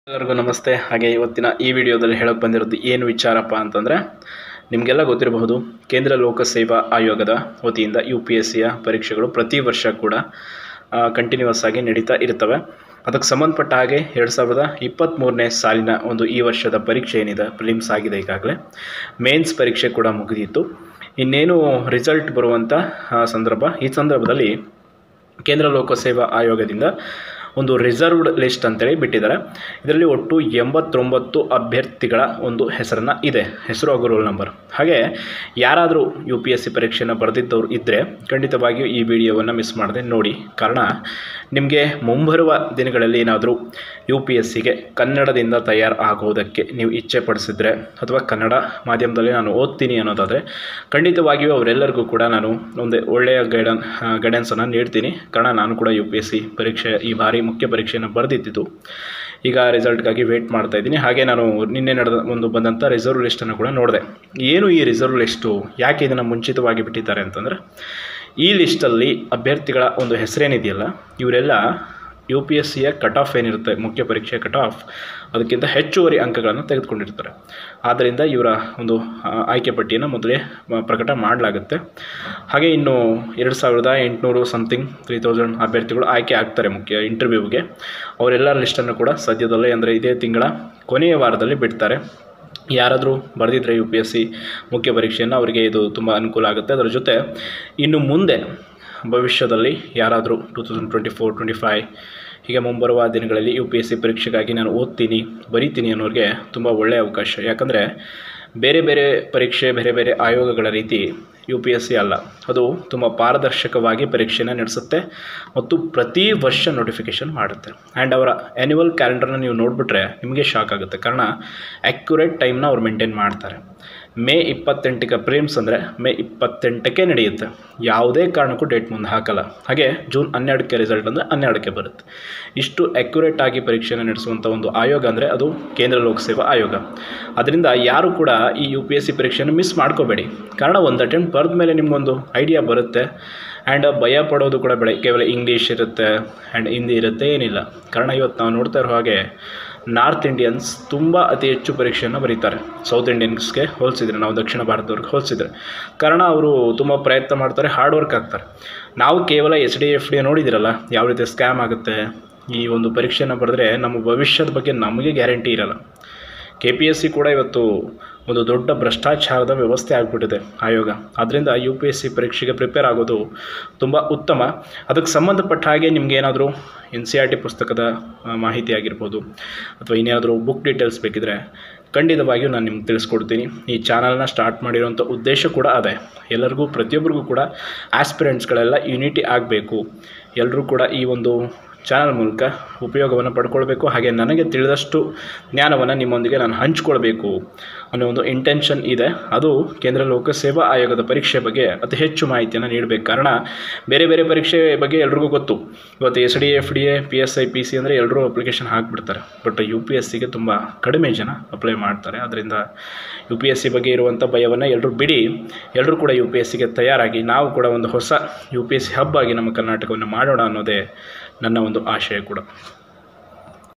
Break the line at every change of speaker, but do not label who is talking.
ಎಲ್ಲರಿಗೂ ನಮಸ್ತೆ ಹಾಗೆ ಇವತ್ತಿನ ಈ ವಿಡಿಯೋದಲ್ಲಿ ಹೇಳಕ್ಕೆ ಬಂದಿರೋದು ಏನು ವಿಚಾರಪ್ಪ ಅಂತಂದರೆ ನಿಮಗೆಲ್ಲ ಗೊತ್ತಿರಬಹುದು ಕೇಂದ್ರ ಲೋಕಸೇವಾ ಆಯೋಗದ ವತಿಯಿಂದ ಯು ಪಿ ಎಸ್ ಸಿಯ ಪರೀಕ್ಷೆಗಳು ಪ್ರತಿ ವರ್ಷ ಕೂಡ ಕಂಟಿನ್ಯೂಸ್ ಆಗಿ ನಡೀತಾ ಇರ್ತವೆ ಅದಕ್ಕೆ ಸಂಬಂಧಪಟ್ಟ ಹಾಗೆ ಎರಡು ಸಾವಿರದ ಇಪ್ಪತ್ತ್ಮೂರನೇ ಸಾಲಿನ ಒಂದು ಈ ವರ್ಷದ ಪರೀಕ್ಷೆ ಏನಿದೆ ಪ್ರಿಲಿಮ್ಸ್ ಆಗಿದೆ ಈಗಾಗಲೇ ಮೇನ್ಸ್ ಪರೀಕ್ಷೆ ಕೂಡ ಮುಗಿದಿತ್ತು ಇನ್ನೇನು ರಿಸಲ್ಟ್ ಬರುವಂಥ ಆ, ಸಂದರ್ಭ ಈ ಸಂದರ್ಭದಲ್ಲಿ ಕೇಂದ್ರ ಲೋಕಸೇವಾ ಆಯೋಗದಿಂದ ಒಂದು ರಿಸರ್ವ್ಡ್ ಲಿಸ್ಟ್ ಅಂತೇಳಿ ಬಿಟ್ಟಿದ್ದಾರೆ ಇದರಲ್ಲಿ ಒಟ್ಟು ಎಂಬತ್ತೊಂಬತ್ತು ಅಭ್ಯರ್ಥಿಗಳ ಒಂದು ಹೆಸರನ್ನು ಇದೆ ಹೆಸರು ಹಾಗೂ ರೋಲ್ ನಂಬರ್ ಹಾಗೆ ಯಾರಾದರೂ ಯು ಪಿ ಎಸ್ ಸಿ ಪರೀಕ್ಷೆಯನ್ನು ಬರೆದಿದ್ದವರು ಇದ್ದರೆ ಖಂಡಿತವಾಗಿಯೂ ಈ ವಿಡಿಯೋವನ್ನು ಮಿಸ್ ಮಾಡದೆ ನೋಡಿ ಕಾರಣ ನಿಮಗೆ ಮುಂಬರುವ ದಿನಗಳಲ್ಲಿ ಏನಾದರೂ ಯು ಪಿ ಎಸ್ ಸಿಗೆ ಕನ್ನಡದಿಂದ ತಯಾರು ಆಗೋದಕ್ಕೆ ನೀವು ಇಚ್ಛೆ ಪಡಿಸಿದ್ರೆ ಅಥವಾ ಕನ್ನಡ ಮಾಧ್ಯಮದಲ್ಲಿ ನಾನು ಓದ್ತೀನಿ ಅನ್ನೋದಾದರೆ ಖಂಡಿತವಾಗಿಯೂ ಅವರೆಲ್ಲರಿಗೂ ಕೂಡ ನಾನು ಒಂದು ಒಳ್ಳೆಯ ಗೈಡನ್ ಗೈಡೆನ್ಸನ್ನು ನೀಡ್ತೀನಿ ಕಾರಣ ನಾನು ಕೂಡ ಯು ಪಿ ಎಸ್ ಸಿ ಪರೀಕ್ಷೆ ಈ ಬಾರಿ ಮುಖ್ಯ ಪರೀಕ್ಷೆಯನ್ನು ಬರೆದಿದ್ದು ಈಗ ರಿಸಲ್ಟ್ಗಾಗಿ ವೇಟ್ ಮಾಡ್ತಾ ಇದ್ದೀನಿ ಹಾಗೆ ನಾನು ನಿನ್ನೆ ನಡೆದ ಒಂದು ಬಂದಂಥ ರಿಸರ್ವ್ ಲಿಸ್ಟನ್ನು ಕೂಡ ನೋಡಿದೆ ಏನು ಈ ರಿಸರ್ವ್ ಲಿಸ್ಟು ಯಾಕೆ ಇದನ್ನು ಮುಂಚಿತವಾಗಿ ಬಿಟ್ಟಿದ್ದಾರೆ ಅಂತಂದರೆ ಈ ಲಿಸ್ಟಲ್ಲಿ ಅಭ್ಯರ್ಥಿಗಳ ಒಂದು ಹೆಸರೇನಿದೆಯಲ್ಲ ಇವರೆಲ್ಲ ಯು ಪಿ ಎಸ್ ಸಿಯ ಕಟ್ ಆಫ್ ಏನಿರುತ್ತೆ ಮುಖ್ಯ ಪರೀಕ್ಷೆಯ ಕಟ್ ಆಫ್ ಅದಕ್ಕಿಂತ ಹೆಚ್ಚುವರಿ ಅಂಕಗಳನ್ನು ತೆಗೆದುಕೊಂಡಿರ್ತಾರೆ ಆದ್ದರಿಂದ ಇವರ ಒಂದು ಆ, ಆಯ್ಕೆ ಪಟ್ಟಿಯನ್ನು ಮೊದಲೇ ಮ- ಪ್ರಕಟ ಮಾಡಲಾಗುತ್ತೆ ಹಾಗೆ ಇನ್ನು ಎರಡು ಸಾವಿರದ ಎಂಟುನೂರು ಸಮಥಿಂಗ್ ತ್ರೀ ತೌಸಂಡ್ ಅಭ್ಯರ್ಥಿಗಳು ಆಯ್ಕೆ ಆಗ್ತಾರೆ ಮುಖ್ಯ ಇಂಟರ್ವ್ಯೂಗೆ ಅವರೆಲ್ಲರ ಲಿಸ್ಟನ್ನು ಕೂಡ ಸದ್ಯದಲ್ಲೇ ಅಂದರೆ ಇದೇ ತಿಂಗಳ ಕೊನೆಯ ವಾರದಲ್ಲಿ ಬಿಡ್ತಾರೆ ಯಾರಾದರೂ ಬರೆದಿದ್ರೆ ಯು ಪಿ ಎಸ್ ಸಿ ಮುಖ್ಯ ಪರೀಕ್ಷೆಯನ್ನು ಅವರಿಗೆ ಇದು ತುಂಬ ಅನುಕೂಲ ಆಗುತ್ತೆ ಅದರ ಜೊತೆ ಇನ್ನು ಮುಂದೆ ಭವಿಷ್ಯದಲ್ಲಿ ಯಾರಾದರೂ two thousand twenty four twenty five ಹೀಗೆ ಮುಂಬರುವ ದಿನಗಳಲ್ಲಿ ಯು ಪಿ ಎಸ್ ಸಿ ಪರೀಕ್ಷೆಗಾಗಿ ನಾನು ಓದ್ತೀನಿ ಬರೀತೀನಿ ಅನ್ನೋರಿಗೆ ತುಂಬ ಒಳ್ಳೆಯ ಅವಕಾಶ ಯಾಕಂದರೆ ಬೇರೆ ಬೇರೆ ಪರೀಕ್ಷೆ ಬೇರೆ ಬೇರೆ ಆಯೋಗಗಳ ರೀತಿ ಯು ಪಿ ಎಸ್ ಸಿ ಅಲ್ಲ ಅದು ತುಂಬ ಪಾರದರ್ಶಕವಾಗಿ ಪರೀಕ್ಷೆನ ನಡೆಸುತ್ತೆ ಮತ್ತು ಪ್ರತಿ ವರ್ಷ ನೋಟಿಫಿಕೇಷನ್ ಮಾಡುತ್ತೆ ಆ್ಯಂಡ್ ಅವರ ಆ್ಯನ್ಯುವಲ್ ಕ್ಯಾಲೆಂಡರ್ನ ನೀವು ನೋಡಿಬಿಟ್ರೆ ನಿಮಗೆ ಶಾಕ್ ಆಗುತ್ತೆ ಕಾರಣ ಆ್ಯಕ್ಯುರೇಟ್ ಟೈಮ್ನ ಅವ್ರು ಮೇಂಟೈನ್ ಮಾಡ್ತಾರೆ ಮೇ ಇಪ್ಪತ್ತೆಂಟಕ್ಕೆ ಪ್ರಿಮ್ಸ್ ಅಂದರೆ ಮೇ ಇಪ್ಪತ್ತೆಂಟಕ್ಕೆ ನಡೆಯುತ್ತೆ ಯಾವುದೇ ಕಾರಣಕ್ಕೂ ಡೇಟ್ ಮುಂದೆ ಹಾಕಲ್ಲ ಹಾಗೆ ಜೂನ್ ಹನ್ನೆರಡಕ್ಕೆ ರಿಸಲ್ಟ್ ಅಂದರೆ ಹನ್ನೆರಡಕ್ಕೆ ಬರುತ್ತೆ ಇಷ್ಟು ಆ್ಯಕ್ಯುರೇಟ್ ಆಗಿ ಪರೀಕ್ಷೆಯನ್ನು ನಡೆಸುವಂಥ ಒಂದು ಆಯೋಗ ಅಂದರೆ ಅದು ಕೇಂದ್ರ ಲೋಕಸೇವಾ ಆಯೋಗ ಅದರಿಂದ ಯಾರು ಕೂಡ ಈ ಯು ಪಿ ಎಸ್ ಸಿ ಪರೀಕ್ಷೆಯನ್ನು ಮಿಸ್ ಮಾಡ್ಕೋಬೇಡಿ ಕಾರಣ ಒಂದು ಅಟೆಂಪ್ಟ್ ಬರೆದ ಮೇಲೆ ನಿಮಗೊಂದು ಐಡಿಯಾ ಬರುತ್ತೆ ಆ್ಯಂಡ್ ಭಯ ಪಡೋದು ಕೂಡ ಬೇಡ ಕೇವಲ ಇಂಗ್ಲೀಷ್ ಇರುತ್ತೆ ಆ್ಯಂಡ್ ಹಿಂದಿ ಇರುತ್ತೆ ಏನಿಲ್ಲ ಕಾರಣ ಇವತ್ತು ನಾವು ನೋಡ್ತಾ ಇರೋ ಹಾಗೆ ನಾರ್ತ್ ಇಂಡಿಯನ್ಸ್ ತುಂಬ ಅತಿ ಹೆಚ್ಚು ಪರೀಕ್ಷೆಯನ್ನು ಬರೀತಾರೆ ಸೌತ್ ಇಂಡಿಯನ್ಸ್ಗೆ ಹೋಲಿಸಿದ್ರೆ ನಾವು ದಕ್ಷಿಣ ಭಾರತದವ್ರಿಗೆ ಹೋಲಿಸಿದ್ರೆ ಕಾರಣ ಅವರು ತುಂಬ ಪ್ರಯತ್ನ ಮಾಡ್ತಾರೆ ಹಾರ್ಡ್ ವರ್ಕ್ ಆಗ್ತಾರೆ ನಾವು ಕೇವಲ ಎಸ್ ಡಿ ಎಫ್ ಡಿ ನೋಡಿದಿರಲ್ಲ ಯಾವ ರೀತಿ ಸ್ಕ್ಯಾಮ್ ಆಗುತ್ತೆ ಈ ಒಂದು ಪರೀಕ್ಷೆಯನ್ನು ಬರೆದ್ರೆ ನಮ್ಮ ಭವಿಷ್ಯದ ಬಗ್ಗೆ ನಮಗೆ ಗ್ಯಾರಂಟಿ ಇರಲ್ಲ ಕೆ ಪಿ ಎಸ್ ಸಿ ಕೂಡ ಇವತ್ತು ಒಂದು ದೊಡ್ಡ ಭ್ರಷ್ಟಾಚಾರದ ವ್ಯವಸ್ಥೆ ಆಗಿಬಿಟ್ಟಿದೆ ಆಯೋಗ ಅದರಿಂದ ಯು ಪಿ ಎಸ್ ಸಿ ಪರೀಕ್ಷೆಗೆ ಪ್ರಿಪೇರ್ ಆಗೋದು ತುಂಬ ಉತ್ತಮ ಅದಕ್ಕೆ ಸಂಬಂಧಪಟ್ಟ ಹಾಗೆ ನಿಮ್ಗೆ ಏನಾದರೂ ಎನ್ ಸಿ ಆರ್ ಟಿ ಪುಸ್ತಕದ ಆ, ಮಾಹಿತಿ ಆಗಿರ್ಬೋದು ಅಥವಾ ಇನ್ನೇನಾದರೂ ಬುಕ್ ಡೀಟೇಲ್ಸ್ ಬೇಕಿದ್ರೆ ಖಂಡಿತವಾಗಿಯೂ ನಾನು ನಿಮ್ಗೆ ತಿಳಿಸ್ಕೊಡ್ತೀನಿ ಈ ಚಾನಲ್ನ ಸ್ಟಾರ್ಟ್ ಮಾಡಿರೋಂಥ ಉದ್ದೇಶ ಕೂಡ ಅದೇ ಎಲ್ಲರಿಗೂ ಪ್ರತಿಯೊಬ್ಬರಿಗೂ ಕೂಡ ಆಸ್ಪಿರೆಂಟ್ಸ್ಗಳೆಲ್ಲ ಯುನಿಟಿ ಆಗಬೇಕು ಎಲ್ಲರೂ ಕೂಡ ಈ ಒಂದು ಚಾನಲ್ ಮೂಲಕ ಉಪಯೋಗವನ್ನು ಪಡ್ಕೊಳ್ಬೇಕು ಹಾಗೆ ನನಗೆ ತಿಳಿದಷ್ಟು ಜ್ಞಾನವನ್ನು ನಿಮ್ಮೊಂದಿಗೆ ನಾನು ಹಂಚ್ಕೊಳ್ಬೇಕು ಅನ್ನೋ ಒಂದು ಇಂಟೆನ್ಷನ್ ಇದೆ ಅದು ಕೇಂದ್ರ ಲೋಕಸೇವಾ ಆಯೋಗದ ಪರೀಕ್ಷೆ ಬಗ್ಗೆ ಅತಿ ಹೆಚ್ಚು ಮಾಹಿತಿಯನ್ನು ನೀಡಬೇಕು ಕಾರಣ ಬೇರೆ ಬೇರೆ ಪರೀಕ್ಷೆ ಬಗ್ಗೆ ಎಲ್ರಿಗೂ ಗೊತ್ತು ಇವತ್ತು S D F D A P S I P C ಅಂದರೆ ಎಲ್ಲರೂ ಅಪ್ಲಿಕೇಶನ್ ಹಾಕಿಬಿಡ್ತಾರೆ ಬಟ್ ಯು ಪಿ ಎಸ್ ಸಿಗೆ ತುಂಬ ಕಡಿಮೆ ಜನ ಅಪ್ಲೈ ಮಾಡ್ತಾರೆ ಅದರಿಂದ ಯು ಪಿ ಎಸ್ ಸಿ ಬಗ್ಗೆ ಇರುವಂಥ ಭಯವನ್ನು ಎಲ್ಲರೂ ಬಿಡಿ ಎಲ್ಲರೂ ಕೂಡ ಯು ಪಿ ಎಸ್ ಸಿಗೆ ತಯಾರಾಗಿ ನಾವು ಕೂಡ ಒಂದು ಹೊಸ U P S C hub ಆಗಿ ನಮ್ಮ ಕರ್ನಾಟಕವನ್ನು ಮಾಡೋಣ ಅನ್ನೋದೇ ನನ್ನ ಒಂದು ಆಶಯ ಕೂಡ